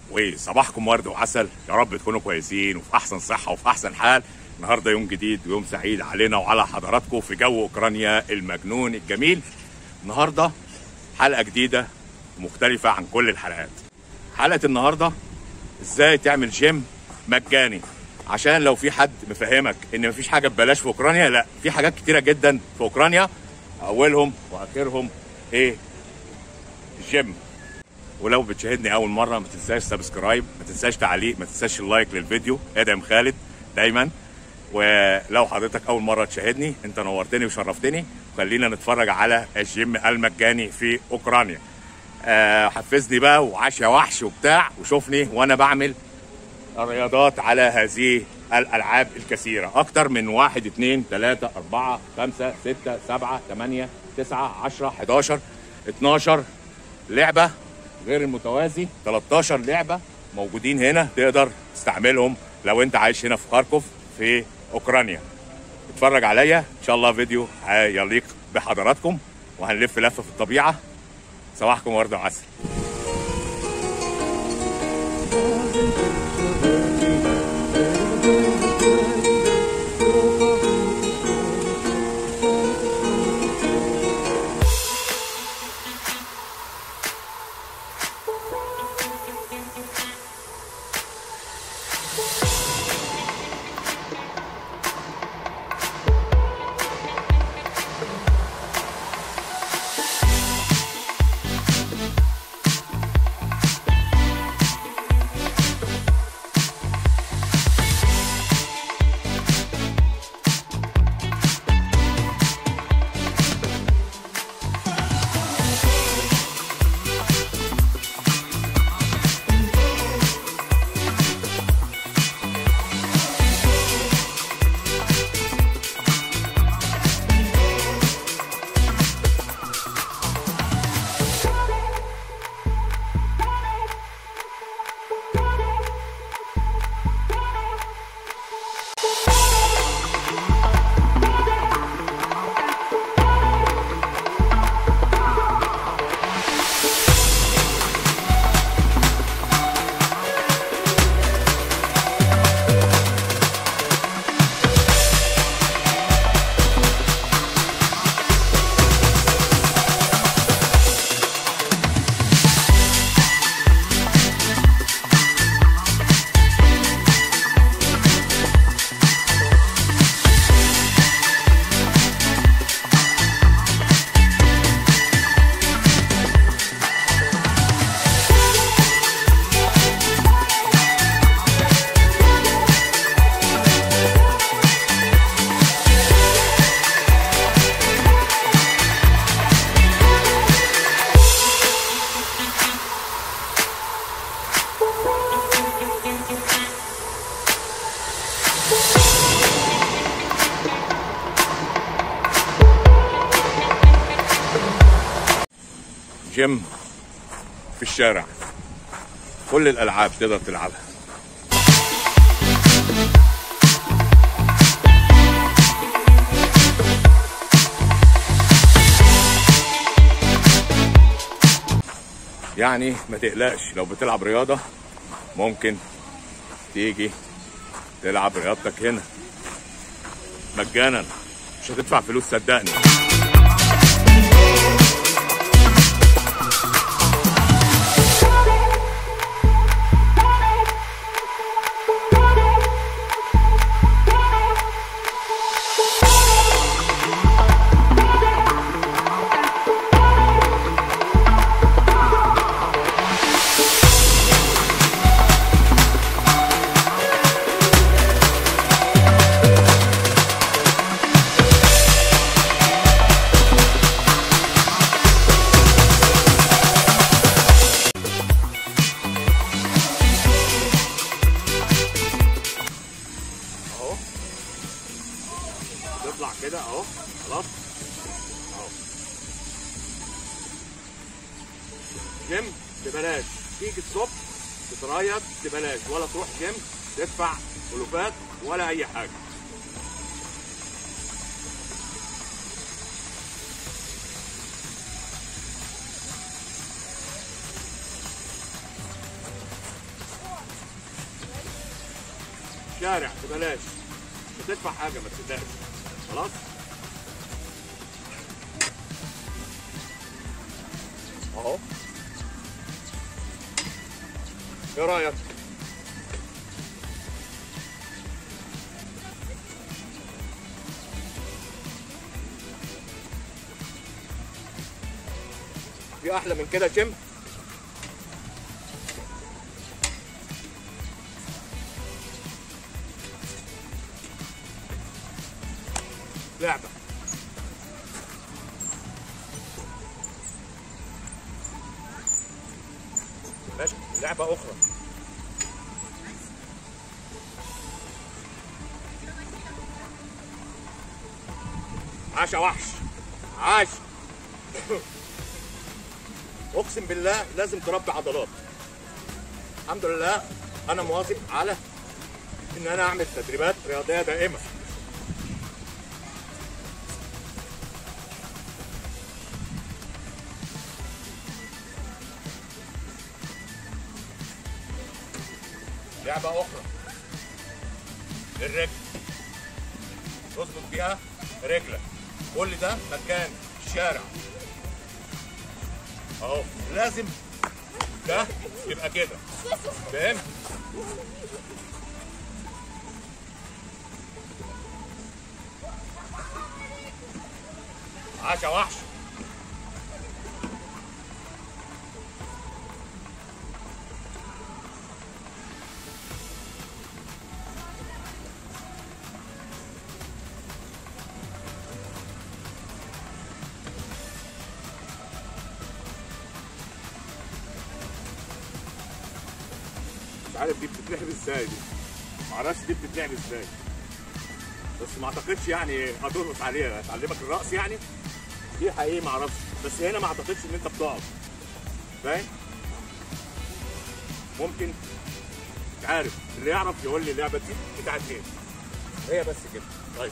وصباحكم ورد وعسل يا رب تكونوا كويسين وفي احسن صحه وفي احسن حال النهارده يوم جديد ويوم سعيد علينا وعلى حضراتكم في جو اوكرانيا المجنون الجميل النهارده حلقه جديده مختلفه عن كل الحلقات حلقه النهارده ازاي تعمل جيم مجاني عشان لو في حد مفهمك ان مفيش حاجه ببلاش في اوكرانيا لا في حاجات كتيره جدا في اوكرانيا اولهم واخرهم ايه الجيم ولو بتشاهدني اول مره ما تنساش سبسكرايب ما تنساش تعليق ما تنساش اللايك للفيديو ادم خالد دايما ولو حضرتك اول مره تشاهدني انت نورتني وشرفتني خلينا نتفرج على الجيم المجاني في اوكرانيا آه حفزني بقى وعاش يا وحش وبتاع وشوفني وانا بعمل الرياضات على هذه الالعاب الكثيره اكتر من واحد اتنين تلاته اربعه خمسه سته سبعه تمانيه تسعه عشره حداشر اتناشر لعبه غير المتوازي 13 لعبه موجودين هنا تقدر تستعملهم لو انت عايش هنا في خاركوف في اوكرانيا اتفرج عليا ان شاء الله فيديو يليق بحضراتكم وهنلف لفه في الطبيعه صباحكم ورد وعسل جيم في الشارع كل الالعاب تقدر تلعبها يعني ما تقلقش لو بتلعب رياضه ممكن تيجي تلعب رياضتك هنا مجانا مش هتدفع فلوس صدقني اهو تطلع كده اهو خلاص اهو جيم ببلاش تيجي الصبح تتريض ببلاش ولا تروح جيم تدفع ألوفات ولا أي حاجة الشارع ببلاش مش هتدفع حاجه ما تقلقش خلاص اهو ايه رايك في احلى من كده شم لعبه ماشي لعبه اخرى عاش يا وحش عاش اقسم بالله لازم تربي عضلات الحمد لله انا مواظب على ان انا اعمل تدريبات رياضيه دائمه لعبه اخرى للرجل تظبط بيها رجلك كل ده مكان شارع اهو لازم ده يبقى كده فاهم عاش يا وحش مش عارف دي بتتلعب ازاي دي معرفش دي بتتلعب ازاي بس ما اعتقدش يعني هترقص عليها هتعلمك الرقص يعني دي حقيقي ما اعرفش بس هنا ما اعتقدش ان انت بتقف فاهم ممكن مش عارف اللي يعرف يقول لي اللعبه دي بتاعت ايه هي بس كده طيب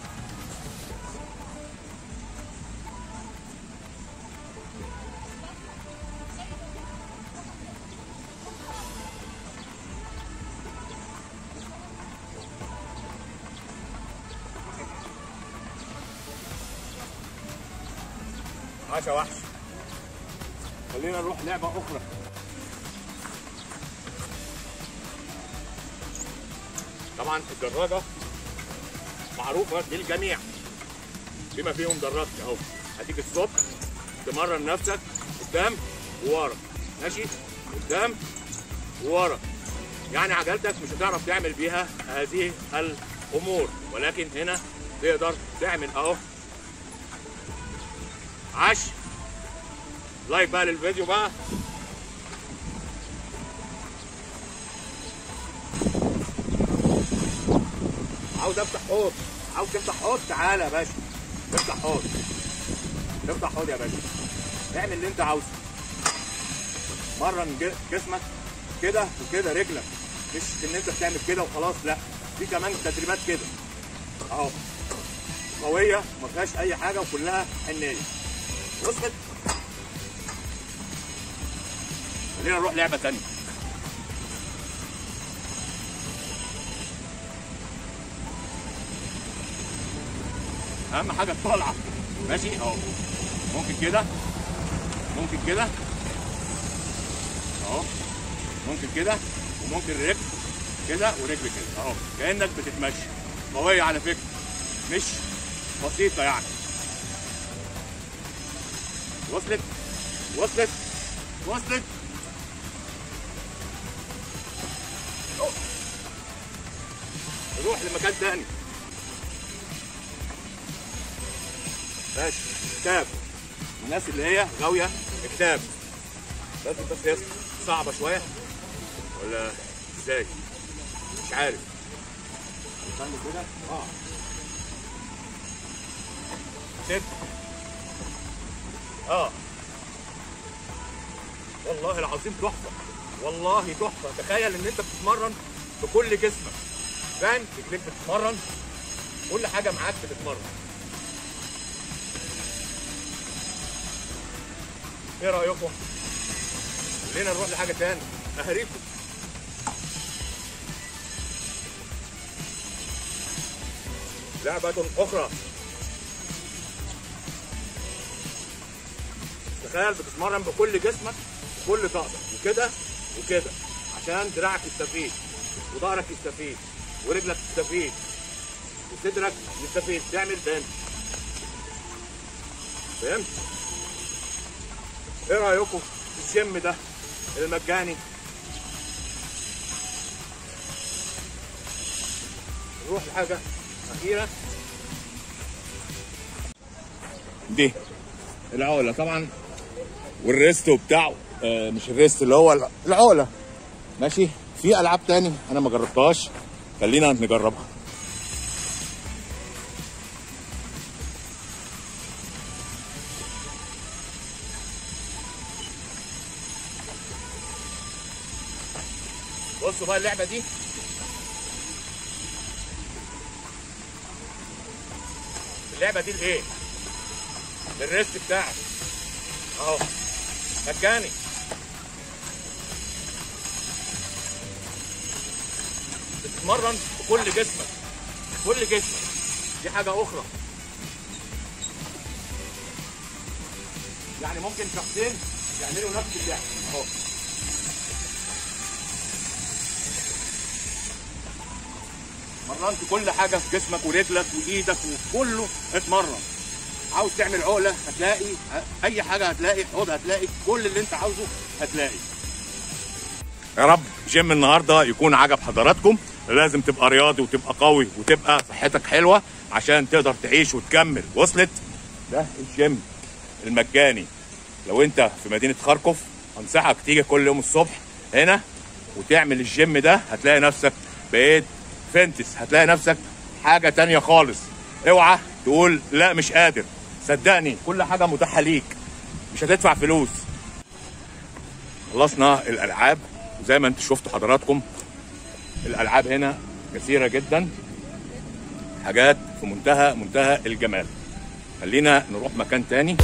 عاش يا وحش خلينا نروح لعبة أخرى طبعا الدراجة معروفة للجميع بما فيهم دراجتي أهو هتيجي الصبح تمرن نفسك قدام وورا ماشي قدام وورا يعني عجلتك مش هتعرف تعمل بيها هذه الأمور ولكن هنا تقدر تعمل أهو عاش لايك بقى للفيديو بقى عاوز افتح حوض عاوز تفتح حوض تعالى يا باشا افتح حوض افتح حوض يا باشا اعمل اللي انت عاوزه مرن ج- جسمك كده وكده رجلك مش ان انت بتعمل كده وخلاص لا في كمان تدريبات كده اهو قويه ما فيهاش اي حاجه وكلها حنيه وصلت خلينا نروح لعبه تانية اهم حاجه الطلعه ماشي اهو ممكن كده ممكن كده اهو ممكن كده وممكن رجل كده ورجل كده اهو كانك بتتمشى قويه على فكره مش بسيطه يعني وصلت وصلت وصلت أوه. نروح لمكان تاني ماشي كتاب الناس اللي هي غاوية كتاب لازم بس هي صعبة شوية ولا ازاي مش عارف استنى كده اه ست اه والله العظيم تحفه والله تحفه تخيل ان انت بتتمرن بكل جسمك فاهم رجليك بتتمرن كل حاجه معاك بتتمرن ايه رايكم خلينا نروح لحاجه تاني اهريكم لعبة أخرى تخيل بتتمرن بكل جسمك بكل طاقتك وكده وكده عشان دراعك يستفيد وظهرك يستفيد ورجلك تستفيد وصدرك يستفيد تعمل تاني فهمت؟ ايه رايكم في الجيم ده المجاني نروح لحاجه اخيره دي العقله طبعا والريست بتاعه آه مش الريست اللي هو العقله ماشي في العاب تاني انا ما جربتهاش خلينا نجربها بصوا بقى اللعبه دي اللعبه دي لايه للريست بتاعك اهو مجاني بتتمرن بكل جسمك كل جسمك دي حاجه اخرى يعني ممكن شخصين يعملوا نفس اللعبه اهو مرنت كل حاجه في جسمك ورجلك وايدك وكله اتمرن عاوز تعمل عقله هتلاقي اي حاجه هتلاقي حوض هتلاقي كل اللي انت عاوزه هتلاقي يا رب جيم النهارده يكون عجب حضراتكم لازم تبقى رياضي وتبقى قوي وتبقى صحتك حلوه عشان تقدر تعيش وتكمل وصلت ده الجيم المجاني لو انت في مدينه خاركوف انصحك تيجي كل يوم الصبح هنا وتعمل الجيم ده هتلاقي نفسك بقيت فنتس هتلاقي نفسك حاجه تانية خالص اوعى تقول لا مش قادر صدقني كل حاجه متاحه ليك مش هتدفع فلوس خلصنا الالعاب زي ما انتم شفتوا حضراتكم الالعاب هنا كثيره جدا حاجات في منتهى منتهى الجمال خلينا نروح مكان تاني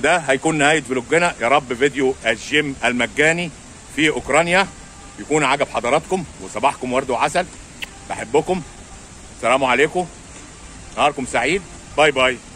وده هيكون نهايه فلوجنا يا رب فيديو الجيم المجاني في اوكرانيا يكون عجب حضراتكم وصباحكم ورد وعسل بحبكم السلام عليكم نهاركم سعيد باي باي